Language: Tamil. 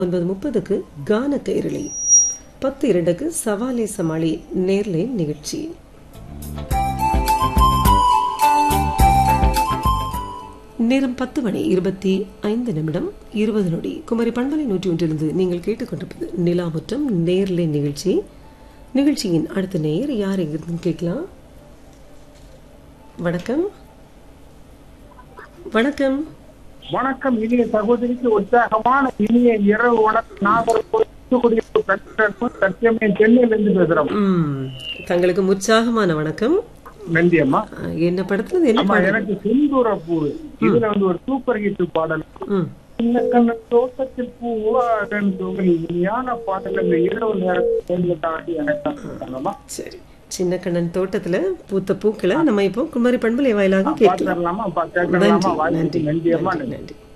ஒன்பது முப்பதுக்கு கான கைரளி பத்து இரண்டுக்கு சவாலே சமாளி நேர்லே நிகழ்ச்சி நேரம் பத்து மணி இருபத்தி ஐந்து நிமிடம் இருபது நொடி குமரி பண்பலை நூற்றி ஒன்றிலிருந்து நீங்கள் கேட்டுக்கொண்டிருப்பது நிலாமுற்றம் நேர்லே நிகழ்ச்சி நிகழ்ச்சியின் அடுத்த நேர் யார் எங்கிருந்து கேட்கலாம் வணக்கம் வணக்கம் வணக்கம் இனிய சகோதரிக்கு உற்சாகமான இனிய இரவு வணக்கம் நாகர்கோவில் தூத்துக்குடி கட்டணம் சத்தியமே சென்னையிலிருந்து பேசுறோம் ம் தங்களுக்கு உற்சாகமான வணக்கம் நன்றி அம்மா அஹ், என்ன படத்துல இருந்து என்ன அம்மா பாடல் எனக்கு செந்தூர பூ இதுல வந்து ஒரு சூப்பர் ஹிட் பாடல் ம் சின்ன கண்ண தோட்டத்தில் பூவாகன் தோகல் இனியான பாடல் இந்த இரவு நேரத்தில் தாண்டி எனக்கு தாங்கம்மா சரி சின்ன கண்ணன் தோட்டத்துல பூத்த பூக்களை நம்ம இப்போ குமரி பண்பலை வாயிலாக கேட்கலாம் பாத்திரலாமா கேட்கலாமா நன்றி வாய்ப்பு நன்றி நன்றி அம்மா நன்றி நன்றி நன்றி